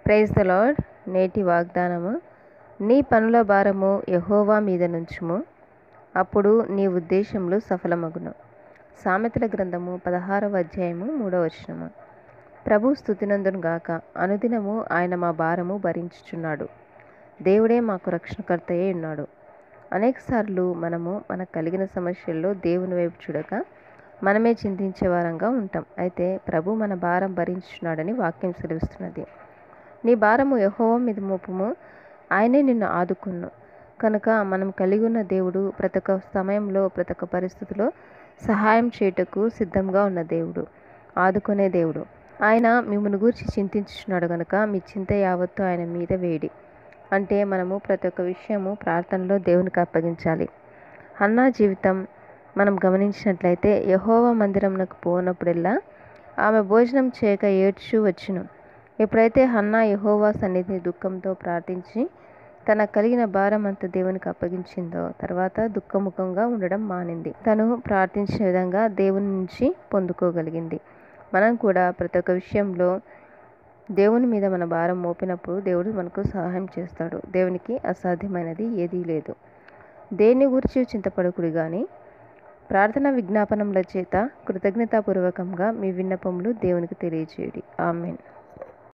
praise the lord నేటి వాగ్దానము నీ పనుల భారము యహోవా మీద నుంచుము అప్పుడు నీ ఉద్దేశములు సఫలమగును సామెతల గ్రంథము పదహారవ అధ్యాయము మూడవ వచనము ప్రభు స్థుతినందును గాక అనుదినము ఆయన మా భారము భరించుచున్నాడు దేవుడే మాకు రక్షణకర్తయే ఉన్నాడు అనేకసార్లు మనము మనకు కలిగిన సమస్యల్లో దేవుని వైపు చూడక మనమే చింతించే వారంగా ఉంటాం అయితే ప్రభు మన భారం భరించుచున్నాడని వాక్యం సెలవిస్తున్నది నీ భారము యహోవా మీద మోపము ఆయనే నిన్ను ఆదుకును కనుక మనం కలిగి ఉన్న దేవుడు ప్రతి ఒక్క సమయంలో ప్రతి ఒక్క పరిస్థితిలో సహాయం చేయుటకు సిద్ధంగా ఉన్న దేవుడు ఆదుకునే దేవుడు ఆయన మిమ్మల్ని గురించి చింతించుచున్నాడు కనుక మీ చింత యావత్తు ఆయన మీద వేడి అంటే మనము ప్రతి ఒక్క విషయము ప్రార్థనలో దేవునికి అప్పగించాలి అన్నా జీవితం మనం గమనించినట్లయితే యహోవా మందిరంనకు పోనప్పుడల్లా ఆమె భోజనం చేయక ఏడ్చు వచ్చును ఎప్పుడైతే హన్నా యహోవా సన్నిధిని దుఃఖంతో ప్రార్థించి తన కలిగిన భారం అంత దేవునికి అప్పగించిందో తర్వాత దుఃఖముఖంగా ఉండడం మానింది తను ప్రార్థించిన విధంగా దేవుని నుంచి పొందుకోగలిగింది మనం కూడా ప్రతి ఒక్క విషయంలో దేవుని మీద మన భారం మోపినప్పుడు దేవుడు మనకు సహాయం చేస్తాడు దేవునికి అసాధ్యమైనది ఏదీ లేదు దేని గురించి చింతపడకుడు కానీ ప్రార్థన విజ్ఞాపనముల చేత కృతజ్ఞతాపూర్వకంగా మీ విన్నపములు దేవునికి తెలియజేయడి ఆమెన్